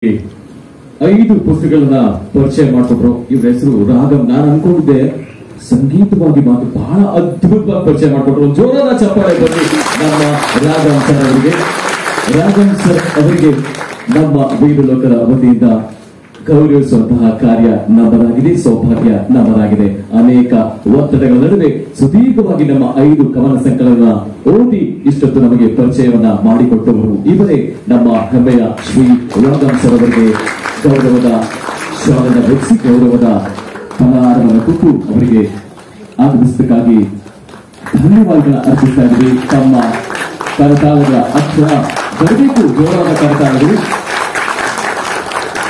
ಐದು ಪುಸ್ತಕಗಳನ್ನ ಪರಿಚಯ ಮಾಡಿಕೊಟ್ರು ಇವ್ರ ಹೆಸರು ರಾಗಂ ನಾನು ಅನ್ಕೊಂಡಿದ್ದೆ ಸಂಗೀತವಾಗಿ ಮಾತು ಬಹಳ ಅದ್ಭುತವಾಗಿ ಪರಿಚಯ ಮಾಡಿಕೊಟ್ರು ಜೋರಾದ ಚಪ್ಪಾಳೆ ಬನ್ನಿ ನಮ್ಮ ರಾಗಂ ಸರ್ ಅವರಿಗೆ ರಾಗಂ ಸರ್ ಅವರಿಗೆ ನಮ್ಮ ವೀರು ಲೋಕದ ವತಿಯಿಂದ ಗೌರವಿಸುವಂತಹ ಕಾರ್ಯ ನಮ್ಮದಾಗಿದೆ ಸೌಭಾಗ್ಯ ನಮ್ಮದಾಗಿದೆ ಅನೇಕ ಒತ್ತಡಗಳ ನಡುವೆ ಸುದೀರ್ಘವಾಗಿ ನಮ್ಮ ಐದು ಕವನ ಸಂಕಲನ ಓದಿ ಇಷ್ಟೊತ್ತು ನಮಗೆ ಪರಿಚಯವನ್ನ ಮಾಡಿಕೊಟ್ಟವರು ಇವರೇ ನಮ್ಮ ಹೆಮ್ಮೆಯ ಶ್ರೀ ರಾಗಂ ಸರ್ ಅವರಿಗೆ ಗೌರವದ ಶಾಲನ ಧರಿಸಿ ಗೌರವದ ಫಲಹಾರವನ್ನು ಕೊಟ್ಟು ಅವರಿಗೆ ಆಗಮಿಸಬೇಕಾಗಿ ಧನ್ಯವಾದಗಳ ಅರ್ಪಿಸ್ತಾ ಇದ್ದೀವಿ ತಮ್ಮ ಕರತಾಳದ ಅಕ್ಷರ ಬರಬೇಕು ಗೌರವದ ಕರತಾಳಗಳು